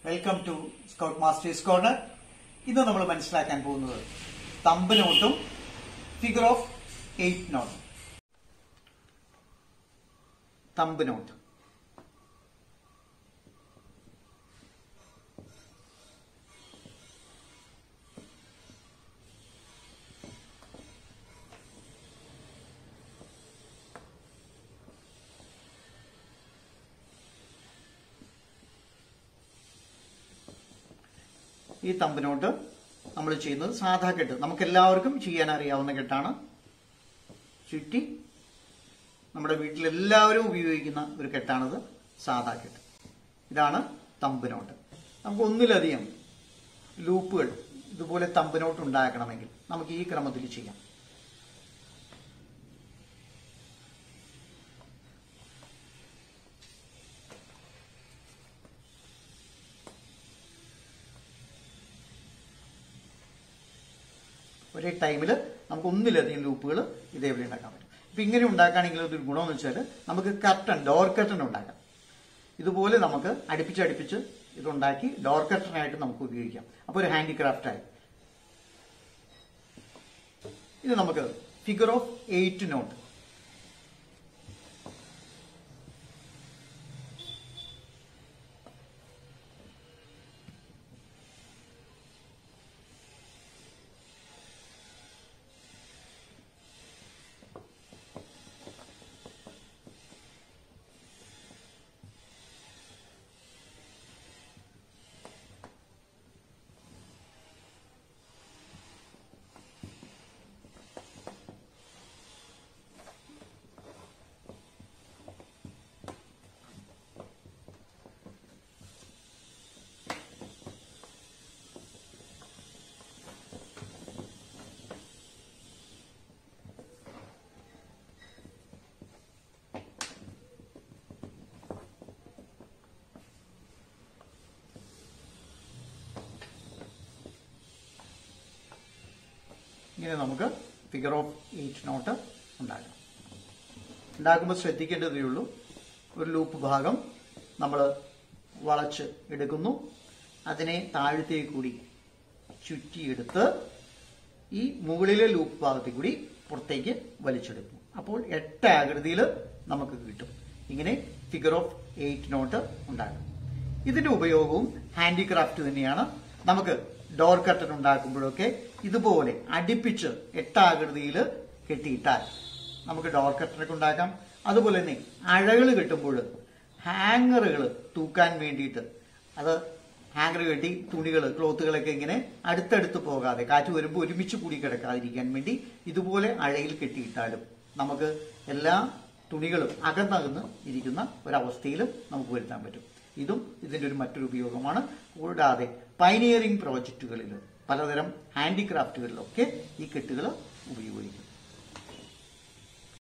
welcome to scout masters corner ഇന്ന് നമ്മൾ മനസ്സിലാക്കാൻ പോകുന്നത് തമ്പ് നോട്ടും figure of eight knot thumb knot ഈ തമ്പ് നോട്ട് നമ്മൾ ചെയ്യുന്നത് സാധാ കെട്ട് നമുക്ക് എല്ലാവർക്കും ചെയ്യാൻ അറിയാവുന്ന കെട്ടാണ് ചുറ്റി നമ്മുടെ വീട്ടിലെല്ലാവരും ഉപയോഗിക്കുന്ന ഒരു കെട്ടാണിത് സാധാ കെട്ട് ഇതാണ് തമ്പ് നോട്ട് നമുക്ക് ഒന്നിലധികം ലൂപ്പുകൾ ഇതുപോലെ തമ്പ് നോട്ട് ഉണ്ടാക്കണമെങ്കിൽ നമുക്ക് ഈ ക്രമത്തിൽ ചെയ്യാം ഒരേ ടൈമിൽ നമുക്ക് ഒന്നിലധികം ലൂപ്പുകൾ ഇതേപോലെ ഉണ്ടാക്കാൻ പറ്റും ഇപ്പൊ ഇങ്ങനെ ഉണ്ടാക്കുകയാണെങ്കിൽ ഒരു ഗുണമെന്ന് വെച്ചാൽ നമുക്ക് കർട്ടൻ ഡോർ കർട്ടൻ ഉണ്ടാക്കാം ഇതുപോലെ നമുക്ക് അടുപ്പിച്ച് അടുപ്പിച്ച് ഇതുണ്ടാക്കി ഡോർ കർട്ടനായിട്ട് നമുക്ക് ഉപയോഗിക്കാം അപ്പോൾ ഒരു ഹാൻഡിക്രാഫ്റ്റ് ആയി ഇത് നമുക്ക് ഫിഗർ ഓഫ് എയ്റ്റ് നോട്ട് ഇങ്ങനെ നമുക്ക് ഫിഗർ ഓഫ് എയ്റ്റ് നോട്ട് ഉണ്ടാക്കാം ഉണ്ടാക്കുമ്പോൾ ശ്രദ്ധിക്കേണ്ടതേ ഉള്ളൂ ഒരു ലൂപ്പ് ഭാഗം നമ്മൾ വളച്ച് എടുക്കുന്നു അതിനെ താഴത്തേക്ക് കൂടി ചുറ്റിയെടുത്ത് ഈ മുകളിലെ ലൂപ്പ് ഭാഗത്തിൽ കൂടി പുറത്തേക്ക് വലിച്ചെടുക്കും അപ്പോൾ എട്ട് ആകൃതിയിൽ നമുക്ക് കിട്ടും ഇങ്ങനെ ഫിഗർ ഓഫ് എയ്റ്റ് നോട്ട് ഉണ്ടാകും ഇതിന്റെ ഉപയോഗവും ഹാൻഡിക്രാഫ്റ്റ് തന്നെയാണ് നമുക്ക് ഡോർ കർട്ടൻ ഉണ്ടാക്കുമ്പോഴൊക്കെ ഇതുപോലെ അടുപ്പിച്ച് എട്ടാകൃതിയിൽ കെട്ടിയിട്ടാൽ നമുക്ക് ഡോർ കർട്ടനൊക്കെ ഉണ്ടാക്കാം അതുപോലെ തന്നെ അഴകൾ കെട്ടുമ്പോൾ ഹാങ്ങറുകൾ തൂക്കാൻ വേണ്ടിയിട്ട് അത് ഹാങ്ങർ കെട്ടി തുണികൾ ക്ലോത്തുകളൊക്കെ ഇങ്ങനെ അടുത്തടുത്ത് പോകാതെ കാറ്റ് വരുമ്പോൾ ഒരുമിച്ച് കൂടി കിടക്കാതിരിക്കാൻ വേണ്ടി ഇതുപോലെ അഴയിൽ കെട്ടിയിട്ടാലും നമുക്ക് എല്ലാ തുണികളും അകന്നകന്ന് ഇരിക്കുന്ന ഒരവസ്ഥയിലും നമുക്ക് വരുത്താൻ പറ്റും ഇതും ഇതിന്റെ ഒരു മറ്റൊരു ഉപയോഗമാണ് കൂടാതെ പൈനിയറിംഗ് പ്രോജക്റ്റുകളിൽ പലതരം ഹാൻഡിക്രാഫ്റ്റുകളിലൊക്കെ ഈ കെട്ടുകൾ ഉപയോഗിക്കും